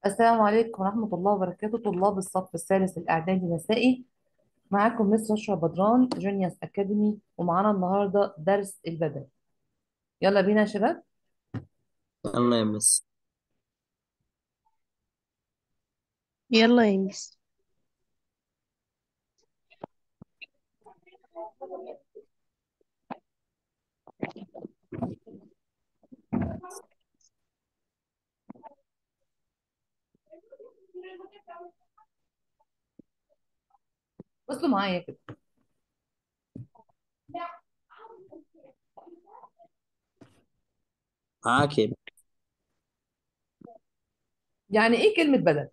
السلام عليكم ورحمة الله وبركاته طلاب الصف الثالث الإعدادي مسائي معاكم مس رشا بدران جونيوس أكاديمي ومعانا النهاردة درس البدن يلا بينا يا شباب يلا يا مس يلا يا ميس بصوا معايا كده معاك يا يعني إيه كلمة بدن؟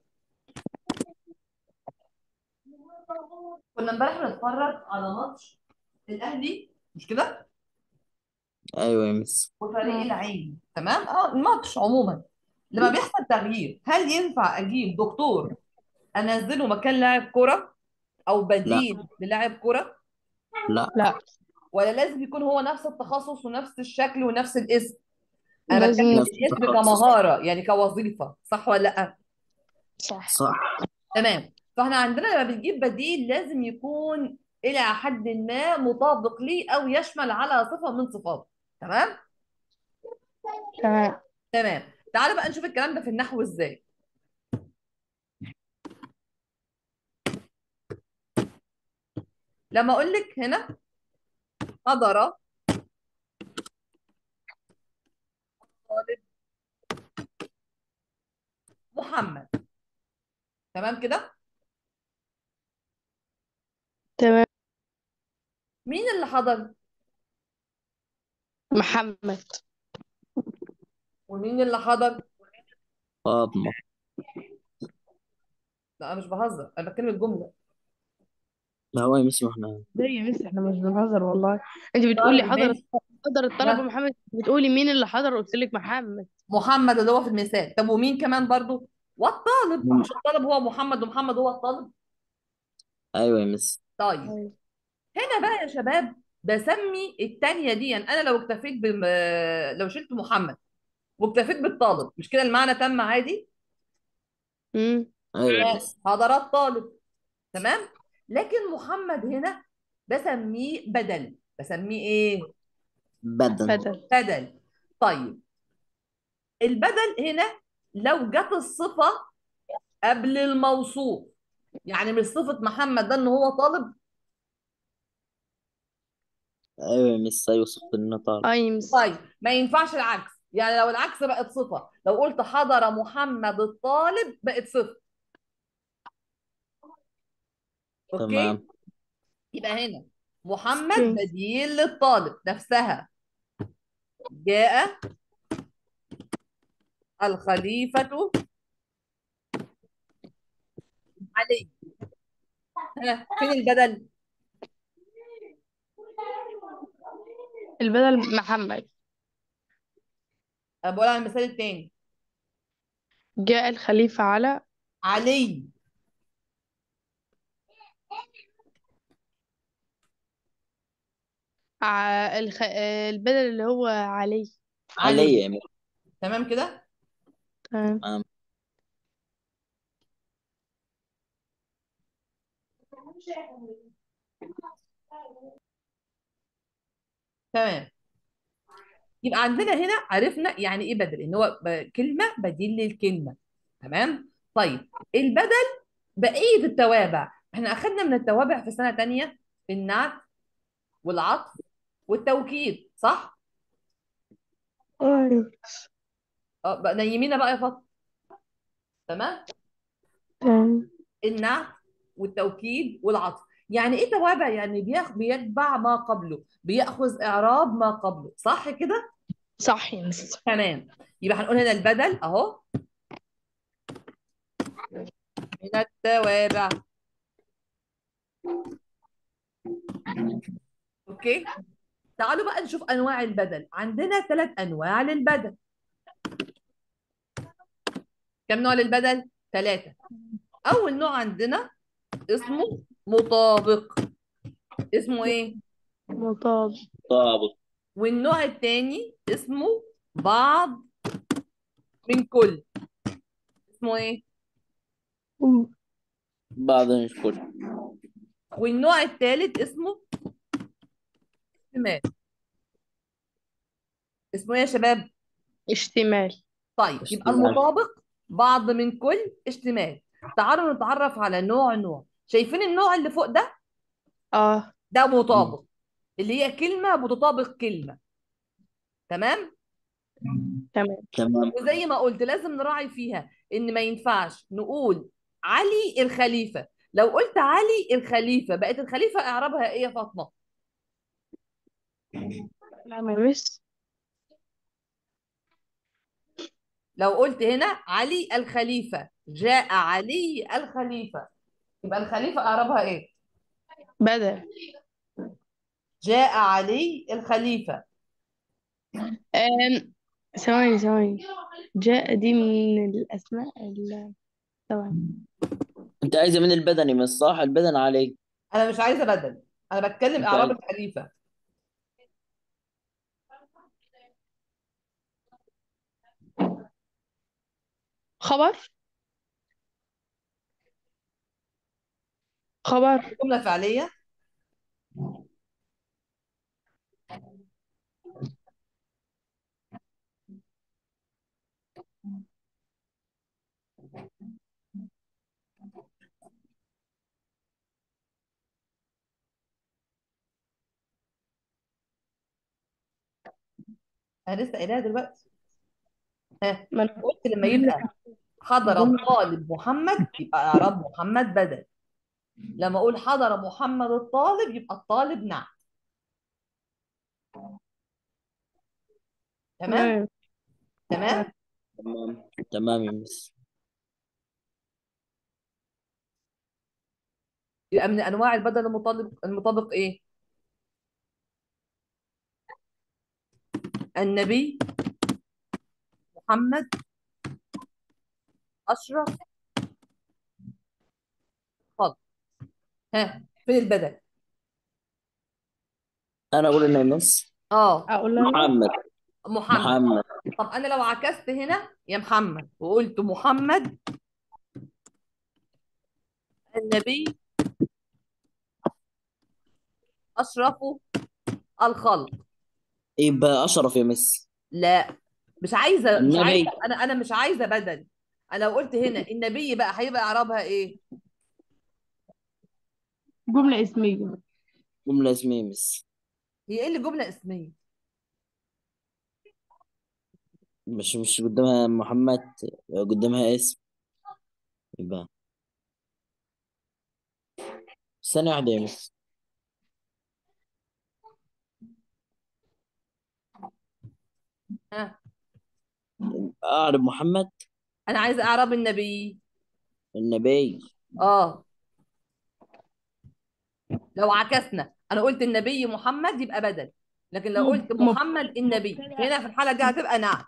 كنا امبارح بنتفرج على ماتش الأهلي مش كده؟ ايوه يا مس وفريق مم. العين تمام؟ اه الماتش عموما لما بيحصل تغيير هل ينفع أجيب دكتور أنزله مكان لاعب كرة أو لا بديل للاعب كرة لا لا ولا لازم يكون هو نفس التخصص ونفس الشكل ونفس الاسم؟ انا لازم بتكلم نفس الاسم التخصص كمهاره يعني كوظيفه صح ولا لا صح صح تمام فاحنا عندنا لما بنجيب بديل لازم يكون الى حد ما مطابق ليه او يشمل على صفه من صفاته تمام تمام تمام تعالى بقى نشوف الكلام ده في النحو ازاي لما اقول لك هنا حضر طالب محمد تمام كده تمام مين اللي حضر محمد ومين اللي حضر فاطمة لا انا مش بهزر انا بتكلم الجمله لا هو يا مس ما احنا ليه يا مس احنا مش بنهزر والله انت بتقولي طيب حضر ماشي حضر الطلبة ها محمد بتقولي مين اللي حضر قلت لك محمد محمد اللي هو في المثال طب ومين كمان برضو والطالب مش الطالب هو محمد ومحمد هو الطالب ايوه يا مس طيب أيوة. هنا بقى يا شباب بسمي التانية دي يعني انا لو اكتفيت بم... لو شلت محمد واكتفيت بالطالب مش كده المعنى تم عادي امم ايوه يا آه، مس حضرات طالب تمام لكن محمد هنا بسميه بدل بسميه ايه بدن بدل بدل طيب البدل هنا لو جت الصفة قبل الموصوف يعني مش صفة محمد ده ان هو طالب ايوه يا مس ايوه صف النطال اه يا مس طيب ما ينفعش العكس يعني لو العكس بقت صفة لو قلت حضر محمد الطالب بقت صفة اوكي تمام يبقى هنا محمد اوكي بديل للطالب نفسها جاء الخليفة علي ها فين البدل البدل محمد انا بقول على المثال التاني جاء الخليفة على علي ع... الخ... آه، البدل اللي هو علي علي علي يا مس تمام كده تمام تمام تمام يبقى عندنا هنا عرفنا يعني ايه بدل ان هو ب- كلمة بديل للكلمة تمام طيب البدل بقية التوابع احنا اخدنا من التوابع في سنة تانية النعت والعطف والتوكيد صح؟ أيوة. اه بقى نيمينا بقى يا فاطمة تمام؟ تمام النعت والتوكيد والعطف يعني ايه توابع يعني بياخ بيتبع ما قبله بياخذ اعراب ما قبله صح كده؟ صح يا مس تمام يبقى هنقول هنا البدل اهو من التوابع اوكي تعالوا بقى نشوف انواع البدل عندنا ثلاث انواع للبدل كم نوع للبدل ثلاثه اول نوع عندنا اسمه مطابق اسمه ايه مطاب طابق والنوع الثاني اسمه بعض من كل اسمه ايه قول. بعض نشكر والنوع الثالث اسمه اشتمال اسمه ايه يا شباب اشتمال طيب يبقى اشتمال. المطابق بعض من كل اشتمال تعالوا نتعرف على نوع نوع شايفين النوع اللي فوق ده اه ده مطابق اللي هي كلمة بتطابق كلمة تمام تمام تمام وزي ما قلت لازم نراعي فيها ان ما ينفعش نقول علي الخليفة لو قلت علي الخليفة بقت الخليفة اعرابها ايه يا فاطمة نعم يا مس لو قلت هنا علي الخليفة جاء علي الخليفة يبقى الخليفة اعرابها ايه بدل جاء علي الخليفة آم، ثواني ثواني جاء دي من الأسماء ال- ثواني انت عايزه من البدني من الصح البدن عليك انا مش عايزة بدل انا بتكلم انت اعراب عايز- الخليفة خبر خبر جملة فعلية انا لسه قايلها دلوقتي ها ما أنا قلت لما يبقى حضر الطالب محمد يبقى اعراب محمد بدل لما اقول حضر محمد الطالب يبقى الطالب نعم تمام تمام تمام تمام تمام يا مس يبقى من انواع البدل المطابق المطابق ايه النبي محمد اشرف خالد ها فين البدل انا اقول انه يا مس اه أقول أنا محمد محمد محمد طب انا لو عكست هنا يا محمد وقلت محمد النبي اشرف الخلق يبقى اشرف يا مس لا مش عايزه مش النبي. عايزه انا انا مش عايزه بدل انا لو قلت هنا النبي بقى هيبقى اعرابها ايه جملة اسمية جمله اسميه يا مس هي ايه اللي جمله اسميه مش مش قدامها محمد قدامها اسم يبقى ثانية واحدة يا مس ها أعرف محمد انا عايزه اعراب النبي النبي اه لو عكسنا انا قلت النبي محمد يبقى بدل لكن لو قلت مب- محمد النبي هنا في الحاله دي هتبقى نعت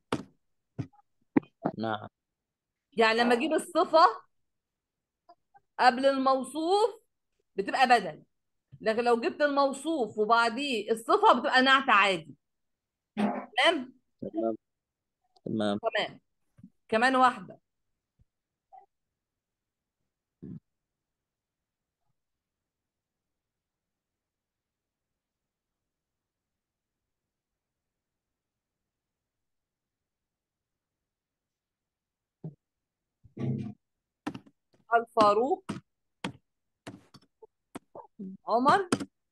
نعم يعني لما اجيب الصفه قبل الموصوف بتبقى بدل لكن لو جبت الموصوف وبعديه الصفه بتبقى نعت عادي تمام تمام تمام تمام كمان واحده الفاروق عمر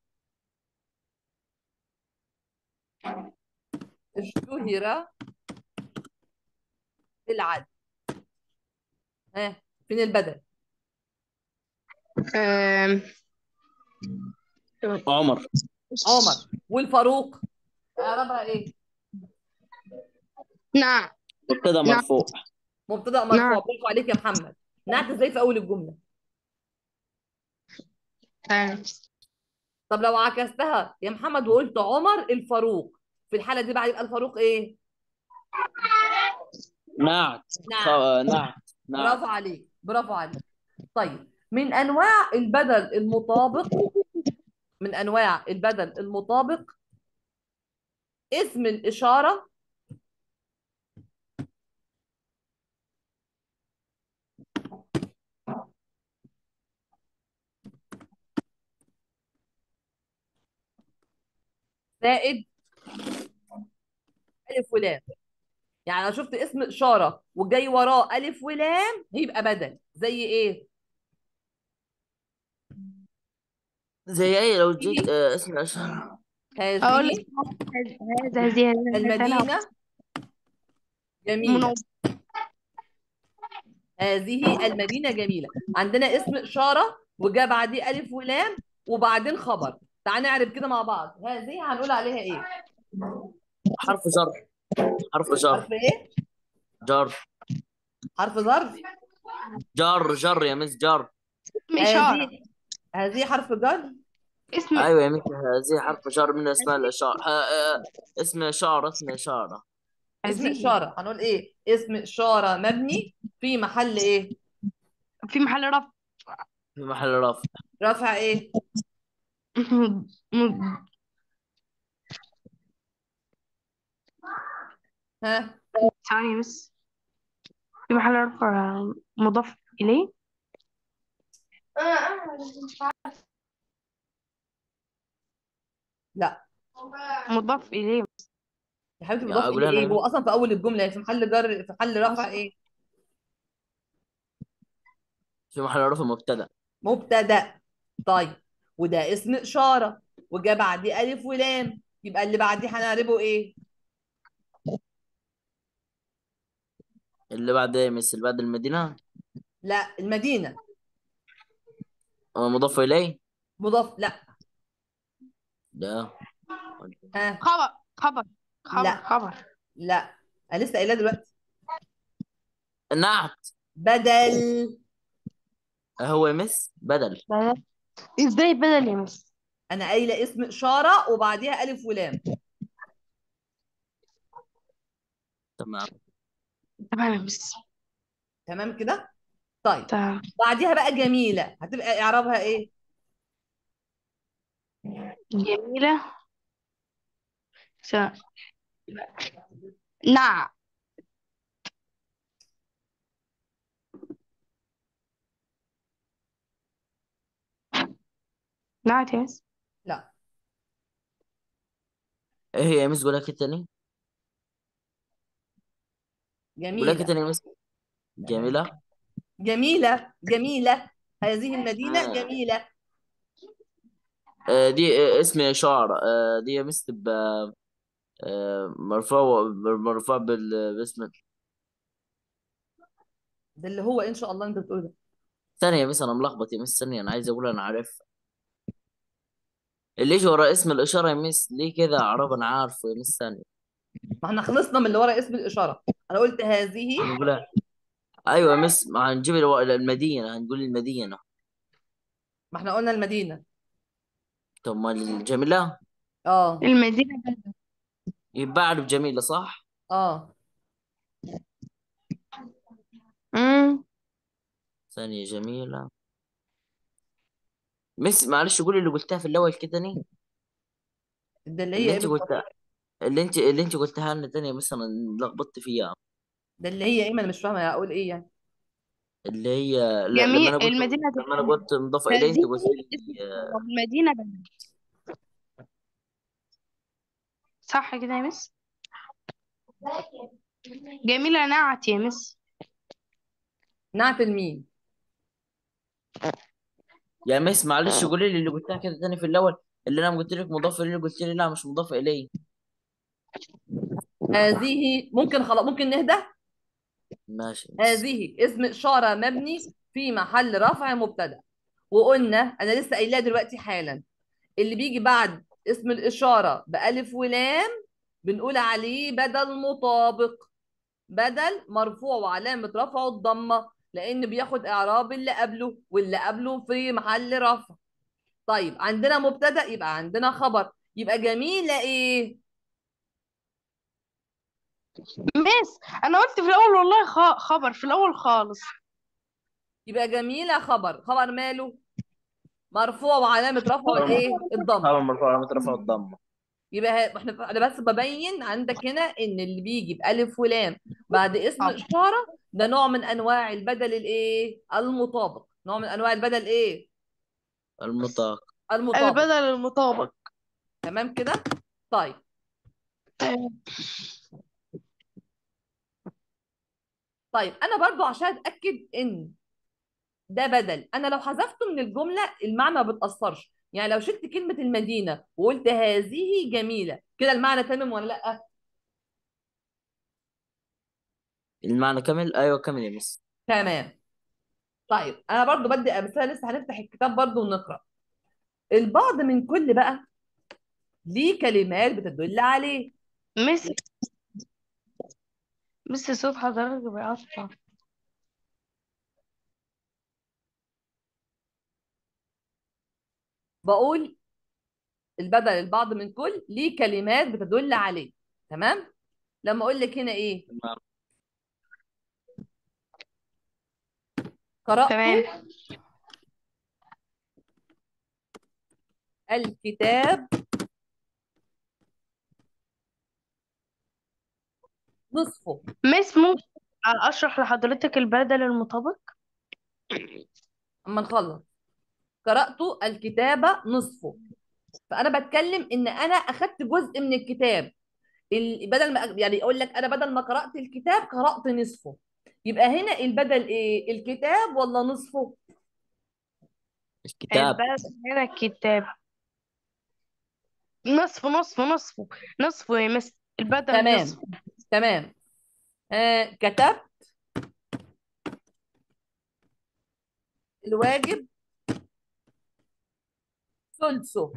اشتهر بالعدل ها فين البدل آم، عمر عمر والفاروق اعربها ايه نعم مبتدأ نعم. مرفوع مبتدا مرفوع نعم. برافو عليك يا محمد نعت ازاي في اول الجمله تمام طب لو عكستها يا محمد وقلت عمر الفاروق في الحاله دي بقى يبقى الفاروق ايه نعت نعم. خ- نعت برافو نعت عليك برافو عليك طيب من انواع البدل المطابق من انواع البدل المطابق اسم الاشاره زائد الف ولام يعني لو شفت اسم اشاره وجاي وراه الف ولام يبقى بدل زي ايه زي ايه لو جيت آه، اسم الاشهر اقول هذه لك هذا هذه هذه المدينه جميله منور هذه المدينه جميله عندنا اسم اشاره وجا بعديه الف ولام وبعدين خبر تعال نعرف كده مع بعض هذه هنقول عليها ايه حرف جر حرف جر حرف ايه جر حرف ظرف جر جر يا مس جر اسم إشارة هذه هذه حرف جر اسم ايوه يا مس هذه حرف جر من اسماء الاشاره آه، آه، اسم اشاره اسم اشاره اسم هذه اشاره هنقول ايه اسم اشاره مبني في محل ايه في محل رفع في محل رفع رفع ايه م- ها ثواني بس في محل رفع مضاف إليه لا مضاف إليه يا حبيبتي يا مضاف اقول اليه انا ايه يا هو مس اصلا في اول الجمله في محل جر في محل رفع ايه في محل رفع مبتدا مبتدا طيب وده اسم اشاره وجا بعديه الف ولام يبقى اللي بعديه هنعربه ايه اللي بعد ايه يا مس اللي بعد المدينه لا المدينه هو مضاف اليه مضاف لا لا ها خبر خبر خبر لا خبر لا انا لسه قايلاه دلوقتي نعت بدل هو يا مس بدل بدل ازاي بدل يا مس انا قايله اسم اشاره وبعديها الف ولام تمام تمام يا مس تمام كده طيب تمام بعديها بقى جميله هتبقى اعرابها ايه جميلة س... نعم نعم يا مس لا ايه هي يا مس قولها كده تاني قولها جميله كده تاني يا مس جميله جميله جميله هذه المدينه آه. جميله آه، دي آه، اسم إشارة آه، دي يا مس تبقى آه، مرفوع مرفوع بال- باسم ده اللي هو ان شاء الله انت بتقوله ده ثانية يا مس أنا ملخبط يا مس ثانية أنا عايز أقول أنا عارف اللي يجي ورا اسم الإشارة يا مس ليه كده أعراب أنا عارفه يا مس ثانية ما احنا خلصنا من اللي ورا اسم الاشاره انا قلت هذه نقولها أيوة يا مس ما هنجيب الو- المدينة هنقول المدينة ما احنا قلنا المدينه طب ما الجميلة اه المدينة بدل يبقى أعرف جميلة صح؟ اه امم ثانية جميلة مس معلش قولي اللي قلتها في الأول كده تاني ده اللي هي اللي ايه أنت بالظبط قلتها اللي أنت اللي أنت قلتها لنا تاني بس أنا لخبطت فيها ده اللي هي ايه ما انا مش فاهمه اقول ايه يعني اللي هي لا لما جميل انا قلت المدينة لما انا تبقى قلت مضافة اليه انت هذه قلت اسم لي آه، المدينة بدل صح كده يا مس جميلة نعت يا مس نعت الميم يا مس معلش قولي لي اللي قلتها كده تاني في الاول اللي انا قلت لك مضاف اليه قلت لي لا مش مضاف اليه هذه ممكن خلاص ممكن نهدى ماشي يا مس هذه اسم إشارة مبني في محل رفع مبتدأ وقلنا أنا لسه قايلاه دلوقتي حالا اللي بيجي بعد اسم الإشارة بألف ولام بنقول عليه بدل مطابق بدل مرفوع وعلامة رفعه الضمة لأن بياخد إعراب اللي قبله واللي قبله في محل رفع طيب عندنا مبتدأ يبقى عندنا خبر يبقى جميلة إيه؟ مس انا قلت في الاول والله خ- خبر في الاول خالص يبقى جميلة خبر خبر ماله؟ مرفوع وعلامة رفعه الإيه؟ الضمة خبر مرفوع علامة رفع الضمة يبقى ه- احنا انا بس ببين عندك هنا ان اللي بيجي بألف ولام بعد اسم آه. إشارة ده نوع من انواع البدل الايه المطابق نوع من انواع البدل ايه المطاق المطابق البدل المطابق تمام كده طيب طيب انا برضو عشان اتاكد ان ده بدل انا لو حذفته من الجمله المعنى ما بتاثرش يعني لو شلت كلمه المدينه وقلت هذه جميله كده المعنى تمام ولا لا المعنى كامل ايوه كامل يا مس تمام طيب انا برضو بدي امثله لسه هنفتح الكتاب برضو ونقرا البعض من كل بقى ليه كلمات بتدل عليه مس مس صوت حضرتك بيقطع بقول البدل البعض من كل ليه كلمات بتدل عليه تمام لما اقول لك هنا ايه تمام قرأت تمام الكتاب نصفه مس ممكن اشرح لحضرتك البدل المطابق اما نخلص قرأت الكتاب نصفه فانا بتكلم ان انا اخدت جزء من الكتاب ال- بدل ما يعني اقول لك انا بدل ما قرأت الكتاب قرأت نصفه يبقى هنا البدل ايه الكتاب ولا نصفه الكتاب البدل هنا الكتاب نصف نصف نصفه نصفه يا مس البدل تمام نصفه تمام آه كتبت الواجب ثلثه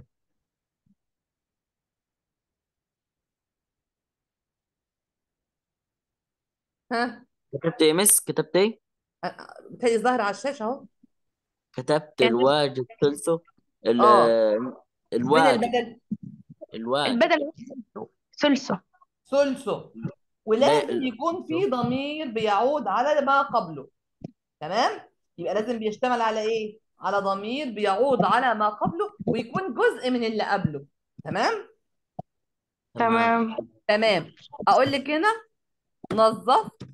ها كتبت ايه يا مس كتبت ايه بتهيألي ظاهر على الشاشة اهو كتبت كان الواجب ثلثه ال- اه فين الواجب البدل الواجب البدل ثلثه ثلثه لا ولازم ال- يكون في ضمير بيعود على ما قبله تمام يبقى لازم بيشتمل على ايه على ضمير بيعود على ما قبله ويكون جزء من اللي قبله تمام تمام تمام تمام اقول لك هنا نظفت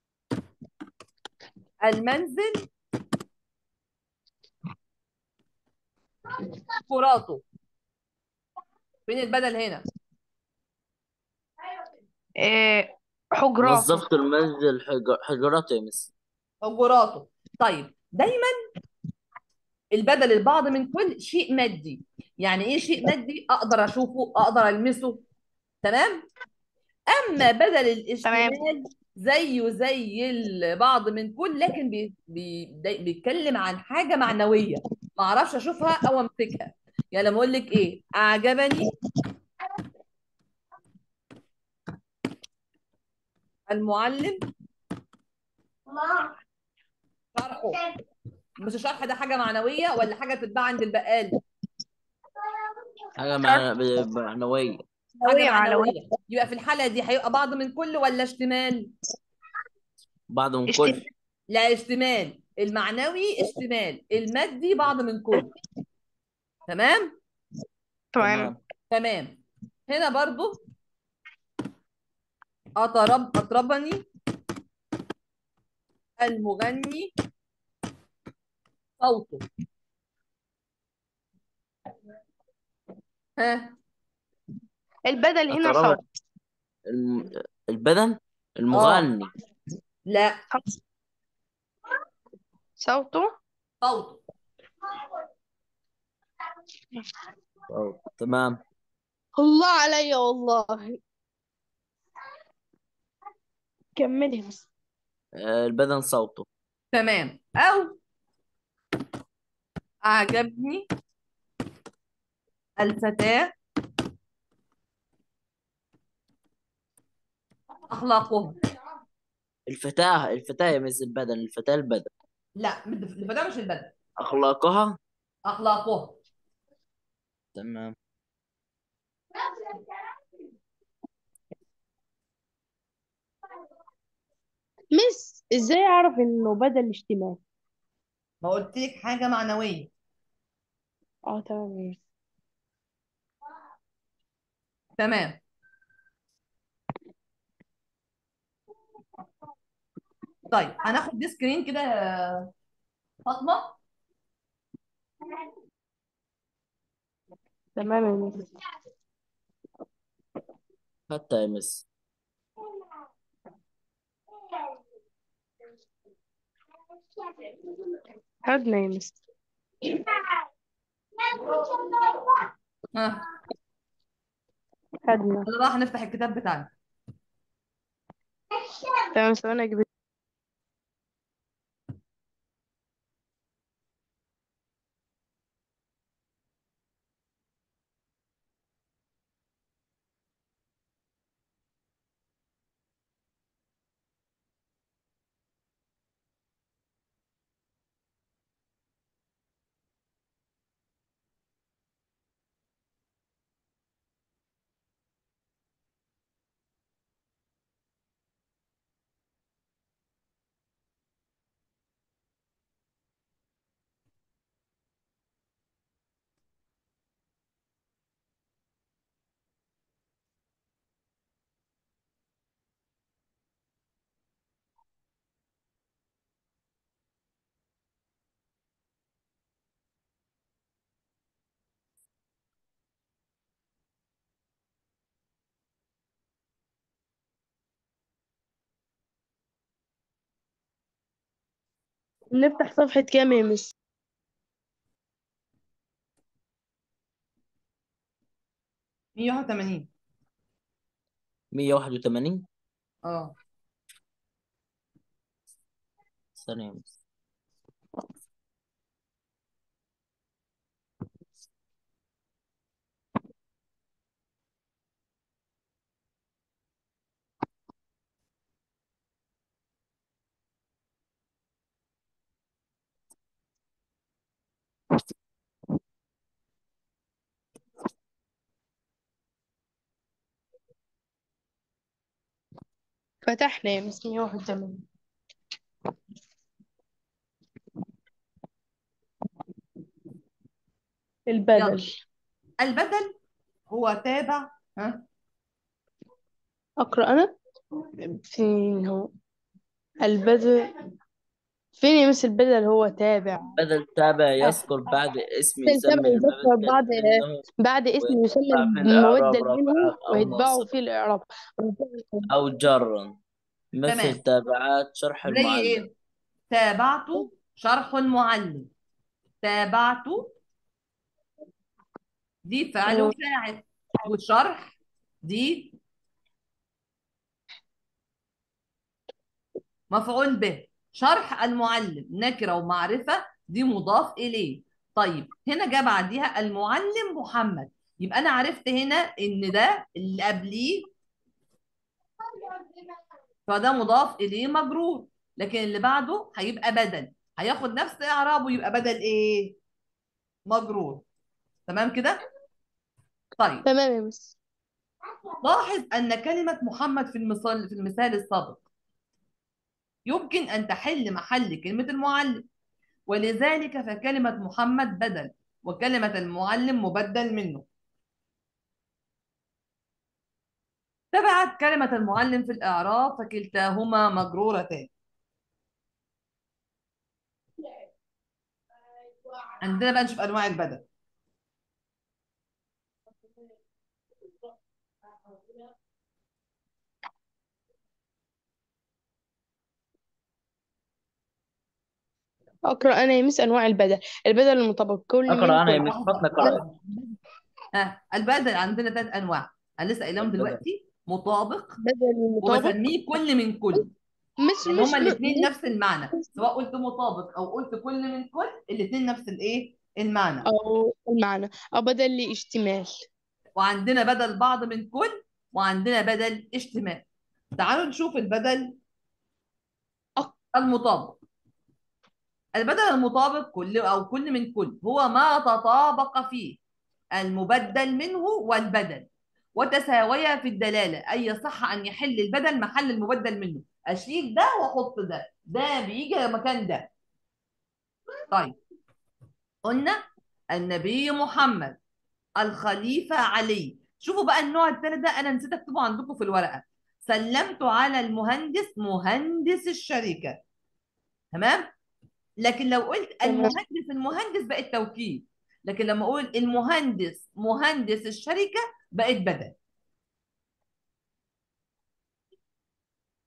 المنزل كراته فين البدل هنا إيه حجراته نظفت المنزل حج- حجراته يا مس حجراته طيب دايما البدل البعض من كل شيء مادي يعني ايه شيء مادي اقدر اشوفه اقدر المسه تمام اما بدل تمام الاشتمال زيه زي البعض من كل لكن بي بي داي- بيتكلم عن حاجه معنويه ما اعرفش اشوفها او امسكها يعني لما اقول لك ايه اعجبني المعلم شرحه مش الشرح ده حاجه معنويه ولا حاجه تتباع عند البقال حاجة مع- ب- معنوية حاجه معنوية معنوية معنويه يبقى في الحاله دي هيبقى بعض من كل ولا اشتمال بعض من اشتمال كل لا اشتمال المعنوي اشتمال المادي بعض من كل تمام تمام تمام تمام هنا برضو أطرب أطربني المغني صوته ها البدل هنا أطرب صوت الم... البدن اه المغني لا صوته صوته أو. تمام الله عليا والله كملي بس آه، البدن صوته تمام أو أعجبني الفتاة أخلاقها الفتاة الفتاة يا مس البدن الفتاة البدن لا الفتاة مش البدن أخلاقها أخلاقها تمام مس ازاي اعرف انه بدل اشتمال ما قلت لك حاجة معنوية اه تمام يا مس. تمام طيب هناخد دي سكرين كده يا فاطمة تمام يا مس حتى يا مس خدنا يا مس ها خدنا يلا راح نفتح الكتاب بتاعنا تمام ثواني اجيب نفتح صفحة كام يا مس 181 181 اه ثانية يا مس فتحنا يا مس 181 يلا البدل البدل هو تابع ها أقرأ أنا فين هو البدل فين يا مس البدل هو تابع بدل تابع يذكر بعد اسم بدل تابع يسمي يذكر المبدل بعد منه بعد اسم يسمى ويتبع في الإعراب المبدل منه رفعا أو ويتبعه نصبا فيه الإعراب أو جرا مثل تمام تابعات شرح زي المعلم ايه تابعت شرح المعلم تابعت دي فعل آه، وفاعل والشرح دي مفعول به شرح المعلم نكرة ومعرفة دي مضاف إليه طيب هنا جاء بعديها المعلم محمد يبقى أنا عرفت هنا إن ده اللي قبليه فده مضاف إليه مجرور لكن اللي بعده هيبقى بدل هياخد نفس إعرابه يبقى بدل إيه؟ مجرور تمام كده؟ طيب تمام يا مس لاحظ أن كلمة محمد في المثال في المثال السابق يمكن أن تحل محل كلمة المعلم ولذلك فكلمة محمد بدل وكلمة المعلم مبدل منه تبعت كلمة المعلم في الإعراب فكلتاهما مجرورتان عندنا بقى نشوف أنواع البدل أقرأ أنا يا مس أنواع البدل البدل المطابق كل من أقرأ أنا يا كل مس فضلك أقرأ ها البدل عندنا ثلاث أنواع أنا لسه قايلهم البدل دلوقتي مطابق بدل مطابق وبسميه كل من كل مش لأن مش هما الاثنين مش نفس المعنى سواء قلت مطابق أو قلت كل من كل الاثنين نفس الإيه المعنى أو المعنى أو بدل لاشتمال وعندنا بدل بعض من كل وعندنا بدل اشتمال تعالوا نشوف البدل أق- المطابق البدل المطابق كل أو كل من كل هو ما تطابق فيه المبدل منه والبدل وتساويا في الدلالة أي يصح أن يحل البدل محل المبدل منه أشيل ده وأحط ده ده بيجي مكان ده طيب قلنا النبي محمد الخليفة علي شوفوا بقى النوع الثالث ده أنا نسيت أكتبه عندكم في الورقة سلمت على المهندس مهندس الشركة تمام لكن لو قلت تمام المهندس المهندس بقت توكيد لكن لما اقول المهندس مهندس الشركه بقت بدل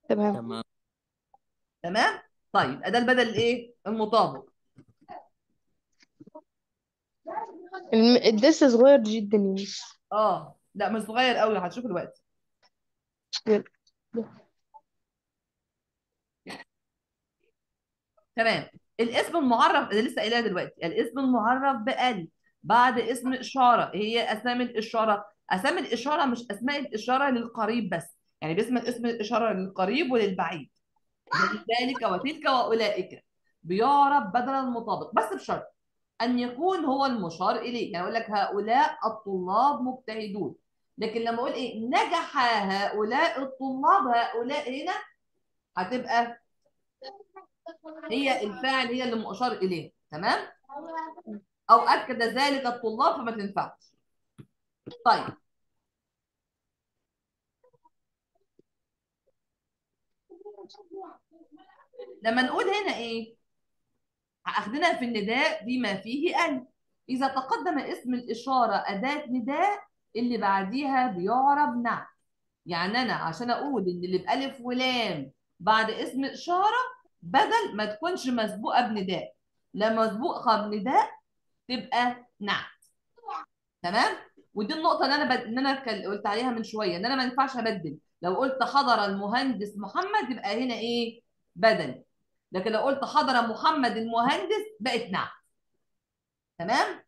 تمام تمام تمام طيب ده البدل الايه المطابق الم- الدس صغير جدا يعني اه لا مش صغير قوي هتشوف دلوقتي تمام الاسم المعرف اللي لسه قايلها دلوقتي الاسم المعرف بال بعد اسم اشاره إيه هي اسامي الاشاره اسامي الاشاره مش اسماء الاشاره للقريب بس يعني باسم اسم الاشاره للقريب وللبعيد زي ذلك وتلك واولئك بيعرف بدل المطابق بس بشرط ان يكون هو المشار اليه يعني اقول لك هؤلاء الطلاب مجتهدون لكن لما اقول ايه نجح هؤلاء الطلاب هؤلاء هنا هتبقى هي الفاعل هي اللي مؤشر اليه تمام او اكد ذلك الطلاب فما تنفعش طيب لما نقول هنا ايه اخذنا في النداء بما فيه ال اذا تقدم اسم الاشاره اداه نداء اللي بعديها بيعرب نعت يعني انا عشان اقول ان اللي بالف ولام بعد اسم اشاره بدل ما تكونش مسبوقه بنداء لما مسبوقه بنداء تبقى نعت تمام ودي النقطه اللي انا بد... ان انا كل- قلت عليها من شويه ان انا ما ينفعش ابدل لو قلت حضر المهندس محمد يبقى هنا ايه بدل لكن لو قلت حضر محمد المهندس بقت نعت تمام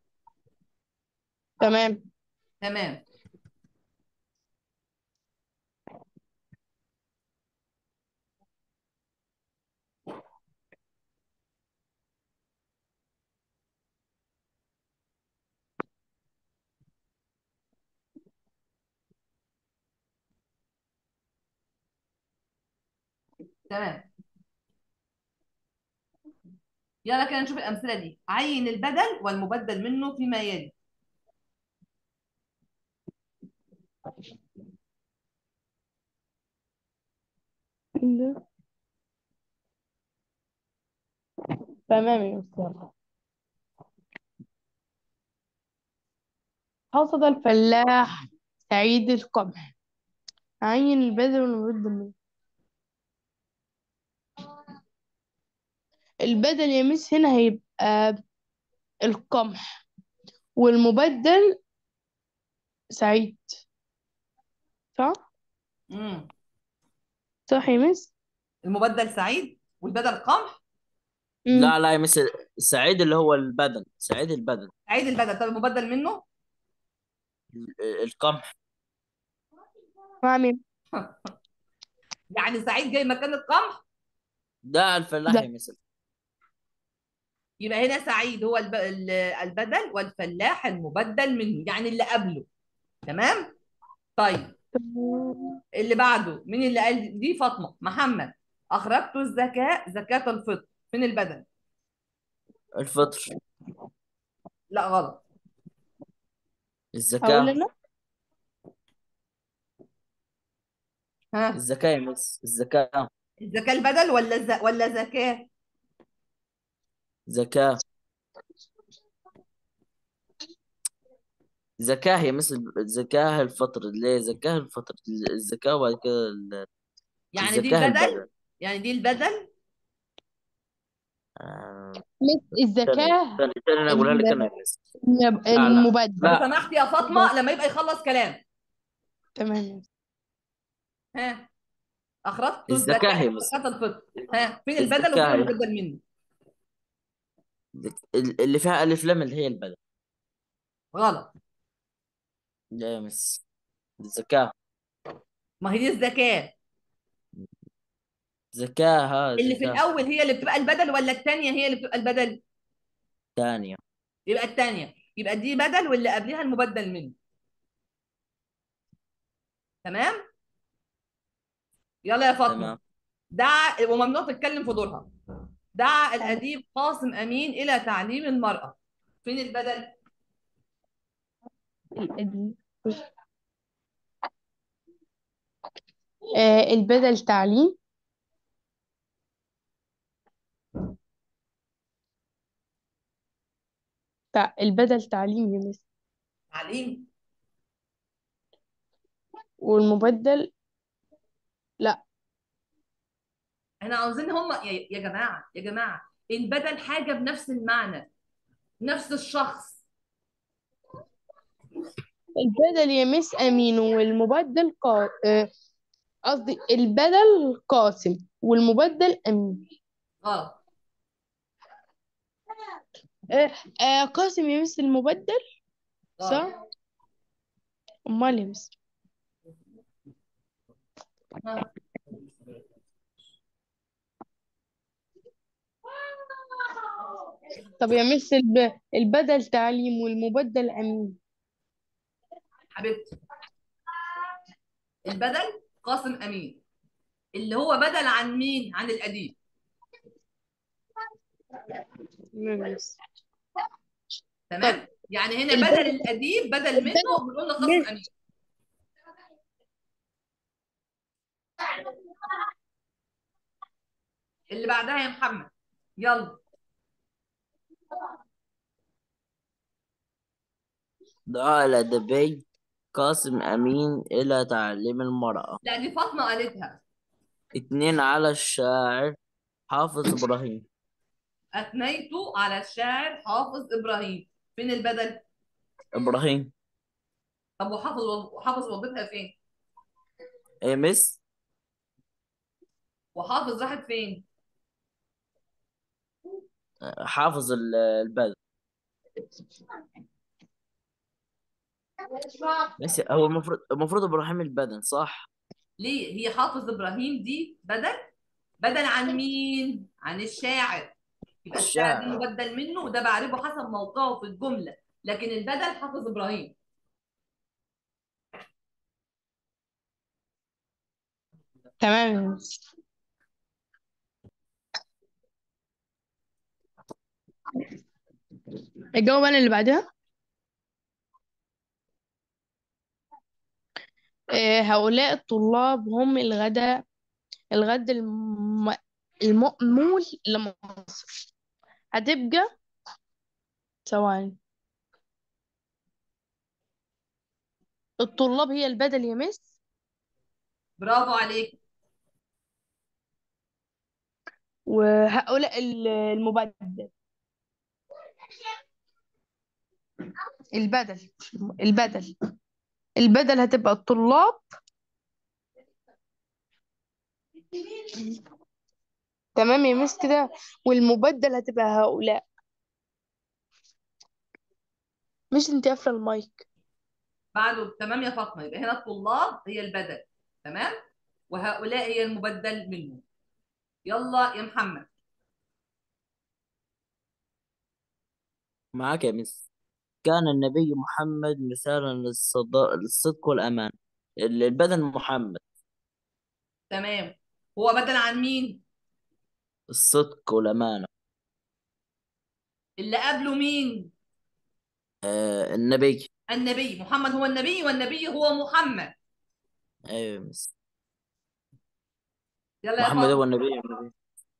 تمام تمام تمام يلا كده نشوف الامثله دي عين البدل والمبدل منه فيما يلي تمام يا أستاذ حصد الفلاح سعيد القمح عين البدل والمبدل منه البدل يا مس هنا هيبقى القمح والمبدل سعيد صح؟ امم صح يا مس؟ المبدل سعيد والبدل قمح مم. لا لا يا مثل سعيد اللي هو البدن سعيد البدن عيد البدل طب المبدل منه ال- القمح نعم يا يعني سعيد جاي مكان القمح ده الفلاح ده. يا مثل يبقى هنا سعيد هو الب... ال- البدل والفلاح المبدل منه يعني اللي قبله تمام طيب اللي بعده مين اللي قال دي فاطمه محمد اخرجت الزكاه زكاه الفطر فين البدل الفطر لا غلط هقول الزكاة أنا ها الزكاة يا مس الزكاة الزكاه البدل ولا ز... ولا زكاه زكاة زكاة يا مثل زكاة الفطر ليه زكاة الفطر الزكاة وبعد كده ال- يعني دي الزكاة البدل البدن يعني دي البدل آه، مس الزكاة ثاني ثاني انا اقولها لك ال- انا يا مس النب- لا لا المبدل لو لا سمحت يا فاطمه لما يبقى يخلص كلام تمام يا مس. ها اخرجت الزكاة الزكاه يا مس زكاه الفطر ها فين البدل وفين الزكاة المبدل منه ال- اللي فيها ألف لام اللي هي البدن غلط لا يا مس الزكاة ما هي دي الزكاه زكاة ها اللي في زكاة الاول هي اللي بتبقى البدل ولا الثانيه هي اللي بتبقى البدل ثانية يبقى الثانيه يبقى دي بدل واللي قبلها المبدل منه تمام يلا يا فاطمه تمام دعا وممنوع تتكلم في دورها دعا الأديب قاسم أمين إلى تعليم المرأة فين البدل؟ الأديب آه البدل تعليم تع... البدل تعليم يا مس تعليم والمبدل لا احنا عاوزين هم يا يا جماعه يا جماعه البدل حاجه بنفس المعنى نفس الشخص البدل يا مس أمين والمبدل قا... آه، قصدي البدل قاسم والمبدل أمين اه آه، آه، قاسم يا مس المبدل اه صح؟ أمال يا مس ها. طب يا مس الب... البدل تعليم والمبدل أمين حبيبتي البدل قاسم امين اللي هو بدل عن مين عن الاديب تمام يا مس تمام يعني هنا البدل- بدل الاديب بدل منه البدل- بنقول له قاسم مس- امين اللي بعدها يا محمد يلا دعاء الأدبي قاسم أمين إلى تعليم المرأة لا دي فاطمه قالتها اتنين على الشاعر حافظ إبراهيم اثنيت على الشاعر حافظ ابراهيم فين البدل إبراهيم طب وحافظ وحافظ وظيفتها فين إيه مس وحافظ راحت فين حافظ ال- البدن بس هو المفروض المفروض إبراهيم البدن صح ليه هي حافظ ابراهيم دي بدل بدل عن مين عن الشاعر يبقى الشاعر ده الشاعر. مبدل منه وده بعرفه حسب موقعه في الجمله لكن البدل حافظ ابراهيم تمام يا مس الجواب أنا اللي بعدها آه، هؤلاء الطلاب هم الغداء الغد الم... المأمول لمصر هتبقى ثواني الطلاب هي البدل يا مس برافو عليك وهؤلاء ال- المبدل البدل البدل البدل هتبقى الطلاب تمام يا مس كده والمبدل هتبقى هؤلاء مش انت قافله المايك بعده تمام يا فاطمه يبقى هنا الطلاب هي البدل تمام وهؤلاء هي المبدل منه يلا يا محمد معاك يا مس كان النبي محمد مثالا للصدق للصدق والأمان ال- البدن محمد تمام هو بدل عن مين الصدق والأمانة اللي قبله مين آه النبي النبي محمد هو النبي والنبي هو محمد أيوة يا مس يلا يا محمد هو فاطمه النبي النبي.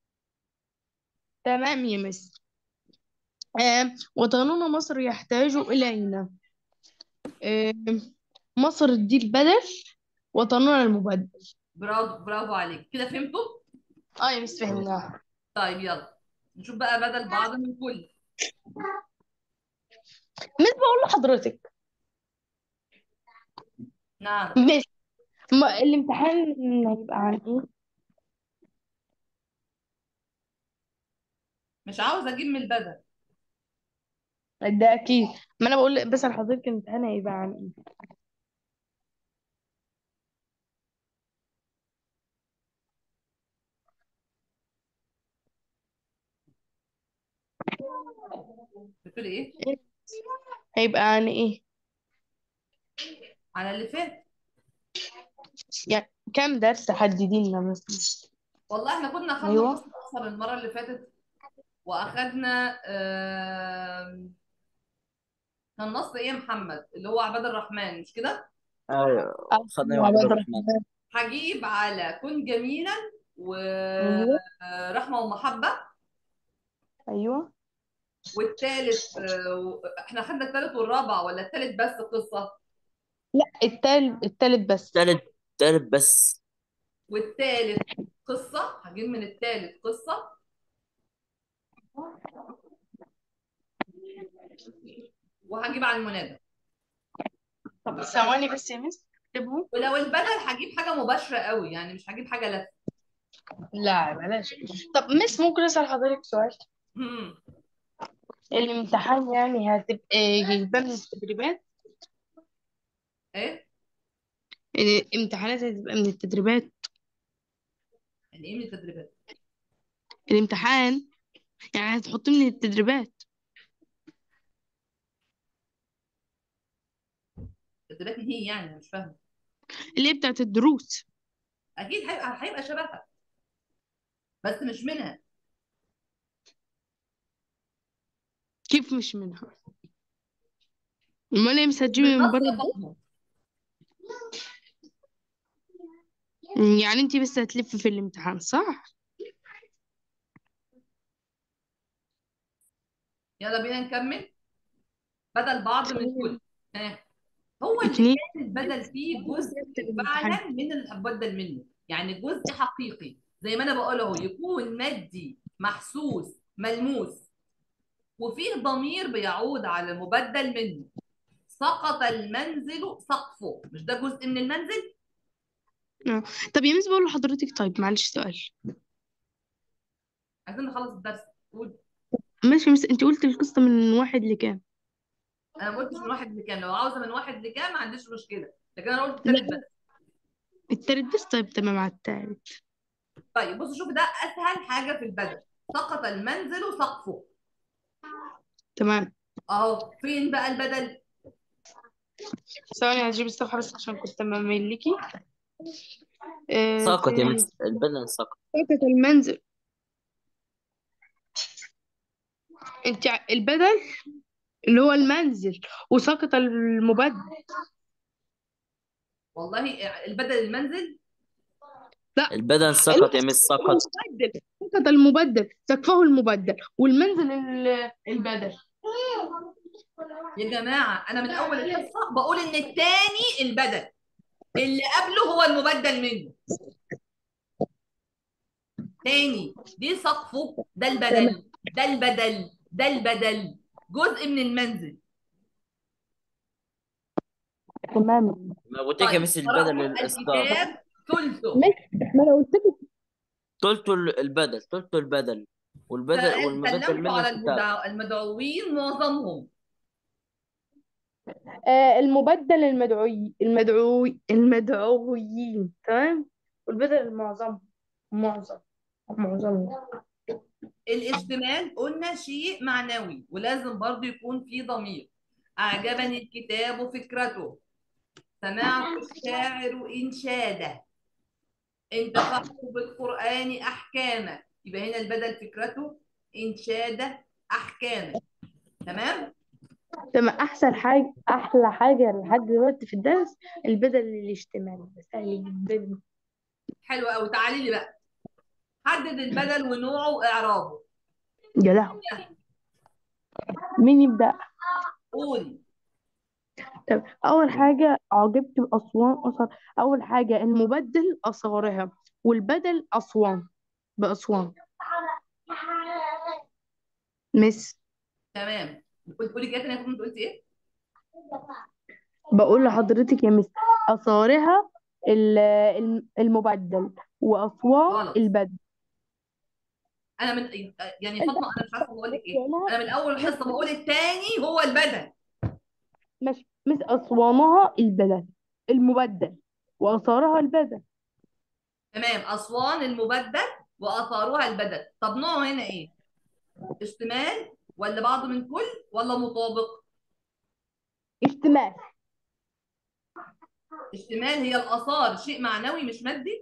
تمام يا مس آه وطننا مصر يحتاج إلينا آه مصر دي البدل وطننا المبدل برافو برافو عليك كده فهمتوا اه يا مس فهمناها طيب يلا نشوف بقى بدل بعض من كل مس بقول لحضرتك نعم مس ما الامتحان هيبقى عن ايه مش عاوز اجيب من البدل ده اكيد ما انا بقول بس لحضرتك الامتحان هيبقى عن ايه بتقول ايه هيبقى عن ايه على اللي فات يعني كام درس حددين لنا مثلا والله احنا كنا اخدنا أيوة. نص اكثر المره اللي فاتت واخدنا آم، كان نص ايه يا محمد اللي هو عباد الرحمن مش كده أيوة آه، خدنا يوم عبد عباد الرحمن هجيب على كن جميلا ايوه ورحمه ومحبه ايوه والثالث آه، احنا خدنا الثالث والرابع ولا الثالث بس القصه لا التالت التالت بس تالت تالت بس والثالث قصة هجيب من التالت قصة وهجيب على المنادى طب ثواني بس يا مس اكتبهم ولو البدل هجيب حاجة مباشرة قوي يعني مش هجيب حاجة لف لا بلاش طب مس ممكن اسال حضرتك سؤال مم. الامتحان يعني هتبقى جايباه من التدريبات ايه الامتحانات هتبقى من التدريبات يعني ايه من التدريبات الامتحان يعني هتحط من التدريبات التدريبات هي يعني أنا مش فاهمة اللي هي بتاعت الدروس اكيد هيبقى هيبقى شبهها بس مش منها كيف مش منها امال ايه مش هتجيبي من بالنص بره يا الدرس فاطمة يعني انت بس هتلفي في الامتحان صح يلا بينا نكمل بدل بعض من كل ها هو اللي اتنين كان البدل فيه جزء فعلا من اللي هتبدل منه يعني جزء حقيقي زي ما انا بقول اهو يكون مادي محسوس ملموس وفيه ضمير بيعود على المبدل منه سقط المنزل سقفه مش ده جزء من المنزل اه. طب يا مس بقول لحضرتك طيب معلش سؤال عايزين نخلص الدرس قول ماشي مس انت قلت القصة من واحد لكام انا ما قلتش من واحد لكام لو عاوزه من واحد لكام ما عنديش مشكله لكن انا قلت لا التالت بس التالت بس طيب تمام على التالت طيب بصوا شوف ده اسهل حاجه في البدل سقط المنزل سقفه تمام اهو فين بقى البدل ثواني هجيب الصفحة بس عشان كنت مميل لكي آه سقط يا فين مس البدن سقط سقط المنزل انت ع- البدل اللي هو المنزل وسقط المبدل والله البدل المنزل لا البدن سقط يا مس سقط المبدل سقط المبدل سقفه المبدل والمنزل ال- البدل يا جماعه انا من اول الحصه بقول ان التاني البدل اللي قبله هو المبدل منه تاني دي سقفه ده البدل ده البدل ده البدل جزء من المنزل تمام ما قلت لك يا طيب مس البدن قرأوا للإصدار الكتاب ثلثه ماشي ما انا قلت لك تلت البدل تلت البدل والبدل والمبدل سلمت منه على الكتاب المدع- المدعوين معظمهم آه المبدل المدعوي المدعوي المدعويين تمام والبدل المعظم معظم معظمهم الاشتمال قلنا شيء معنوي ولازم برضو يكون فيه ضمير أعجبني الكتاب فكرته سمعت الشاعر إنشاده انتفعت بالقرآن أحكاما يبقى هنا البدل فكرته إنشاده أحكاما تمام تمام احسن حاجه احلى حاجه لحد دلوقتي في الدرس البدل الاشتمالي ده سهل جدا حلو قوي تعالي لي بقى حدد البدل ونوعه وإعرابه يا لهوي مين يبدا قولي طب اول حاجه عجبت باسوان اثر اول حاجه المبدل اثارها والبدل اسوان باسوان مس تمام قلت قولي كده تاني كنت قلتي إيه؟ بقول لحضرتك يا مس اثارها ال- الم- المبدل واسوان غلط البدل أنا من يعني فاطمة أنا مش عارفة بقول لك إيه أسوانها أنا من أول الحصة بقول التاني هو البدل مش مس اسوانها البدل المبدل واثارها البدل تمام أسوان المبدل وآثارها البدل طب نوعه هنا إيه؟ اشتمال ولا بعض من كل ولا مطابق؟ اشتمال اشتمال هي الآثار شيء معنوي مش مادي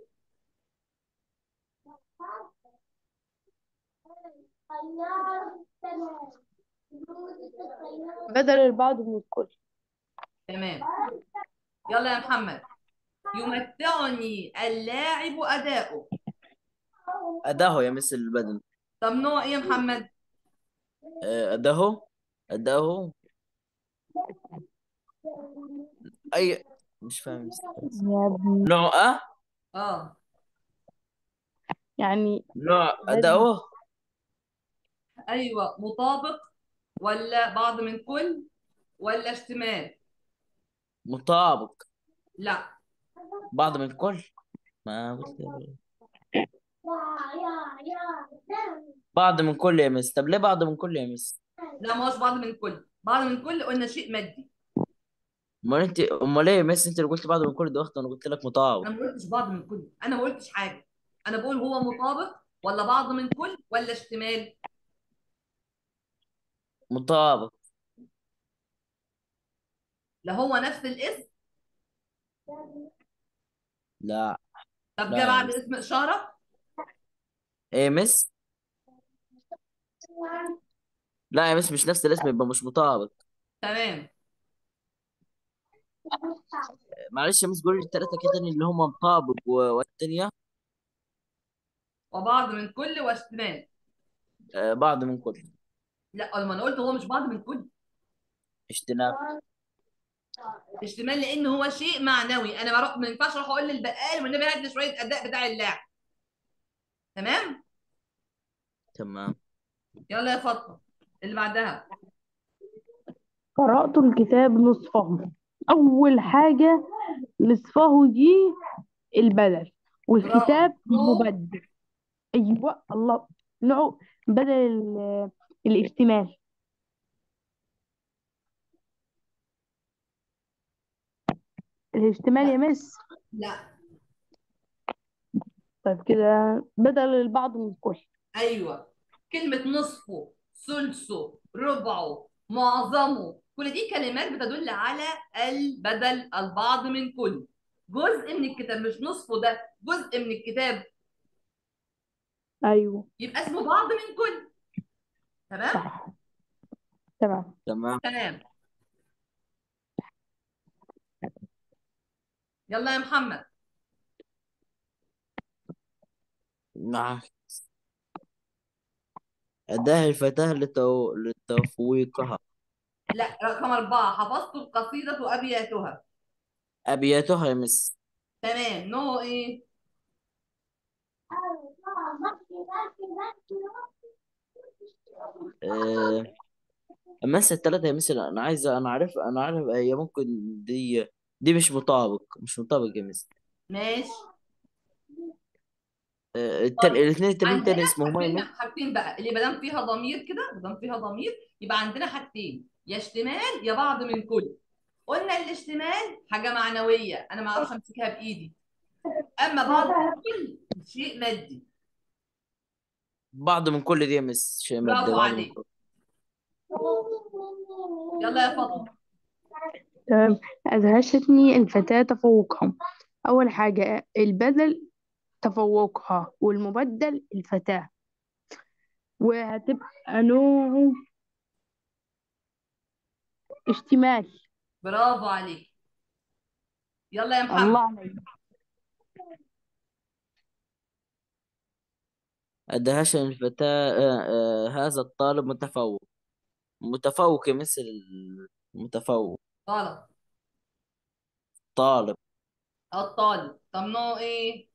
بدل البعض من الكل تمام يلا يا محمد يمتعني اللاعب أداؤه أداه يا مس البدن طب نوع إيه يا محمد؟ آه، أداه أداه أي مش فاهم يا ابني نوع أه آه يعني لا ده لازم اهو ايوه مطابق ولا بعض من كل ولا اشتمال مطابق لا بعض من كل ما قلت بعض من كل يا مس طب ليه بعض من كل يا مس لا ما هوش بعض من كل بعض من كل قلنا شيء مادي امال انت امال ايه يا مس انت اللي قلت بعض من كل ده اخت انا قلت لك مطابق انا ما قلتش بعض من كل انا ما قلتش حاجه انا بقول هو مطابق ولا بعض من كل ولا اشتمال مطابق لا هو نفس الاسم لا طب لا جه يا بعد مس اسم اشاره ايه يا مس لا يا مس مش نفس الاسم يبقى مش مطابق تمام معلش يا مس قولي الثلاثه كده تاني اللي هم مطابق و- والتانية وبعض من كل واشتمال آه بعض من كل لا ما انا قلت هو مش بعض من كل اجتناب اشتمال لان هو شيء معنوي انا بروح ما ينفعش اروح اقول للبقال والنبي هات لي شويه اداء بتاع اللاعب تمام تمام يلا يا فاطمه اللي بعدها قرأت الكتاب نصفه أول حاجة نصفه دي البدل والكتاب برافو مبدل أيوة الله نوع بدل ال- الاشتمال الاشتمال يا لا مس لا طيب كده بدل البعض من الكل ايوه كلمه نصفه ثلثه ربعه معظمه كل دي كلمات بتدل على البدل البعض من كل جزء من الكتاب مش نصفه ده جزء من الكتاب أيوة يبقى اسمه بعض من كل تمام صح تمام تمام تمام يلا يا محمد نعم أداها الفتاة لتو... لتفويقها لا رقم أربعة حفظت القصيدة وأبياتها أبياتها يا مس تمام نوع إيه؟ آه... مس التلاتة يا مس أنا عايز أنا عارف أنا عارف هي ممكن دي دي مش مطابق مش مطابق يا مس ماشي آه... التل... طيب الاثنين التانيين عندنا تاني اسمهما يا حاجتين مس حاجتين بقى اللي ما دام فيها ضمير كده ما دام فيها ضمير يبقى عندنا حاجتين يا اشتمال يا بعض من كل قلنا الاشتمال حاجة معنوية أنا ما أعرفش أمسكها بإيدي أما بعض من كل شيء مادي بعض من كل دي يا مس شيء مادي برافو بعض من عليك كل يلا يا فاطمة تمام أدهشتني الفتاة تفوقهم أول حاجة البدل تفوقها والمبدل الفتاة وهتبقى نوعه اشتمال برافو عليك يلا يا محمد الله عليك أدهش الفتاة آه... آه... هذا الطالب متفوق متفوق يا مس المتفوق غلط طالب الطالب طب نوع إيه؟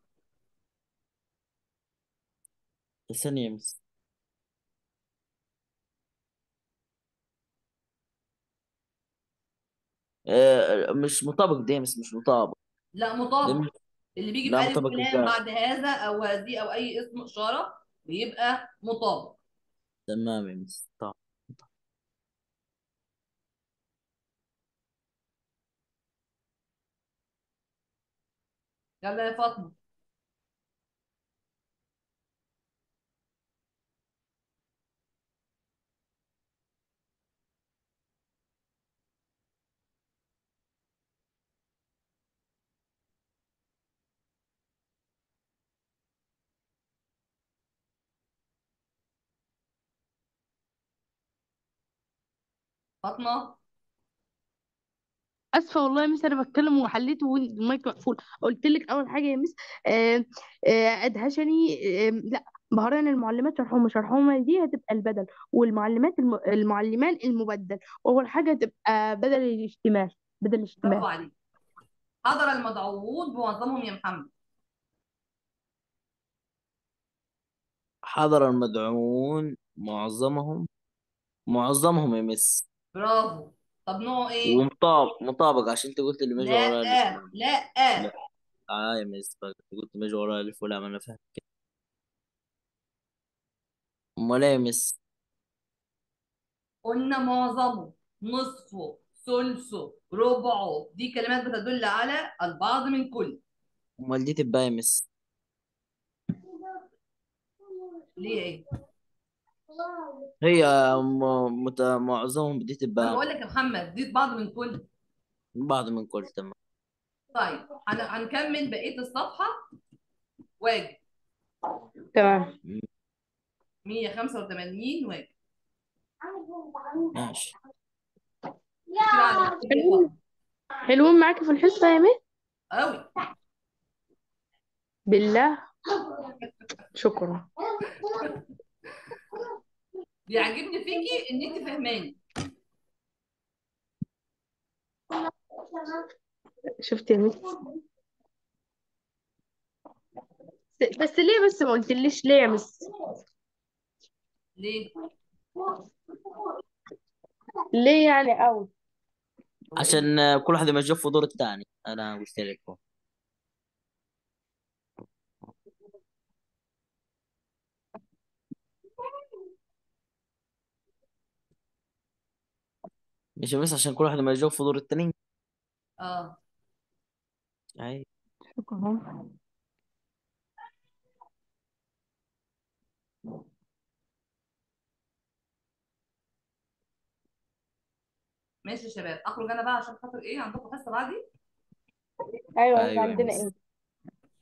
ثانية يا مس آه... مش مطابق دي يا مس مش مطابق لا دي مطابق مش... اللي بيجي لا بألف مطابق ولام ازاي بعد هذا أو هذه أو أي اسم إشارة بيبقى مطابق تمام يا مس طب يلا يا فاطمة فاطمة اسفه والله يا مس انا بتكلم وحليت والمايك مقفول قلت لك اول حاجه يا مس آه، آه، ادهشني آه، لا بهران المعلمات شرحهم شرحهم دي هتبقى البدل والمعلمات الم... المعلمان المبدل واول حاجه هتبقى بدل الاشتمال بدل الاشتمال برافو عليك حضر المدعوون بمعظمهم يا محمد حضر المدعوون معظمهم معظمهم يا مس برافو طب نوعه ايه ومطابق مطابق عشان انت قلت اللي ماشي وراه لا الف ولام لا لا اه يا مس بقى انت قلت ماشي وراه الف ولام انا فاهم كده امال ايه يا مس قلنا معظمه نصفه ثلثه ربعه دي كلمات بتدل على البعض من كل امال دي تبقى إيه يا مس ليه ايه هي م... مت... معظمهم دي انا تبقى بقول لك يا محمد دي بعض من كل بعض من كل تمام طيب هن- هنكمل بقيه الصفحه واجب تمام 185 واجب ماشي كده على حلوين حلوين معاكي في الحصة يا مي قوي بالله شكرا بيعجبني فيكي ان انت فاهماني شفت يا مي بس ليه بس ما قلتليش ليه يا مس ليه ليه يعني قوي عشان كل واحد يمشي في دور الثاني انا قلت لك أهو. مش بس عشان كل واحد ما يجاوب في دور التاني اه اي شكرا ماشي يا شباب اخرج انا بقى عشان خاطر ايه عندكم حصه بعدي ايوه ايوه انت يا عندنا مس ايه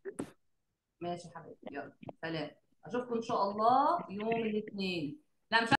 ماشي يا حبيبي يلا سلام اشوفكم ان شاء الله يوم الاثنين لا مش